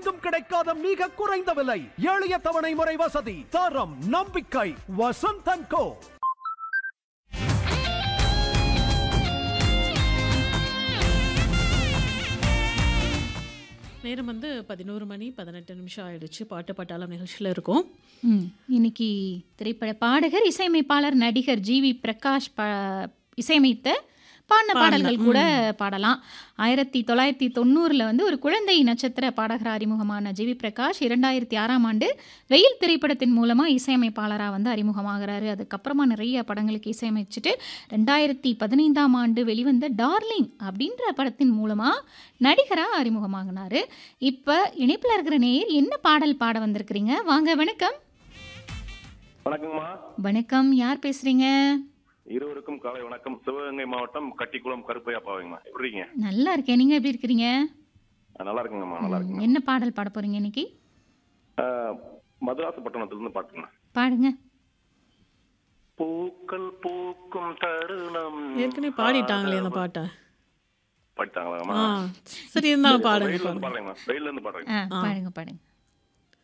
எங்கும் கிடைக்காத மிக குறைந்த விலை எளிய தவணை முறை வசதி தரம் நம்பிக்கை வசந்தன் கோ நேரம் வந்து பதினோரு மணி பதினெட்டு நிமிஷம் ஆயிடுச்சு பாட்டு பட்டாளம் நிகழ்ச்சியில் இருக்கும் ம் இன்னைக்கு திரைப்பட பாடகர் இசையமைப்பாளர் நடிகர் ஜிவி பிரகாஷ் ப இசையமைத்த பாடின பாடல்கள் கூட பாடலாம் ஆயிரத்தி தொள்ளாயிரத்தி தொண்ணூறில் வந்து ஒரு குழந்தை நட்சத்திர பாடகர் அறிமுகமான ஜிவி பிரகாஷ் இரண்டாயிரத்தி ஆறாம் ஆண்டு வெயில் திரைப்படத்தின் மூலமாக இசையமைப்பாளராக வந்து அறிமுகமாகிறாரு அதுக்கப்புறமா நிறைய படங்களுக்கு இசையமைச்சிட்டு ரெண்டாயிரத்தி பதினைந்தாம் ஆண்டு வெளிவந்த டார்லிங் அப்படின்ற படத்தின் மூலமாக நடிகராக அறிமுகமாகினார் இப்போ இணைப்பில் இருக்கிற நேர் என்ன பாடல் பாட வந்திருக்கிறீங்க வாங்க வணக்கம் வணக்கங்கம்மா வணக்கம் யார் பேசுறீங்க இருவருக்கும் காலை வணக்கம் சிவகங்கை மாவட்டம் கட்டிக்குளம் கருப்பையா பாவங்கம்மா எப்படி இருக்கீங்க நல்லா இருக்கேன் நீங்க எப்படி இருக்கிறீங்க ஆ, நல்லா இருக்குங்கம்மா நல்லா இருக்குங்க என்ன பாடல் பாட போறீங்க இன்னைக்கு மதுராசப்பட்டினத்துல இருந்து பாட்டுங்க பாடுங்க பூக்கள் பூக்கும் தருணம் ஏற்கனவே பாடிட்டாங்களே அந்த பாட்டை பாடிட்டாங்களாம்மா ஆ சரி இருந்தாலும் பாடுங்க வெயில்ல பாடுங்க இருந்து பாடுறேங்கம்மா வெயில்ல இருந்து பாடுறேங்க ஆ பாடுங்க பாடுங்க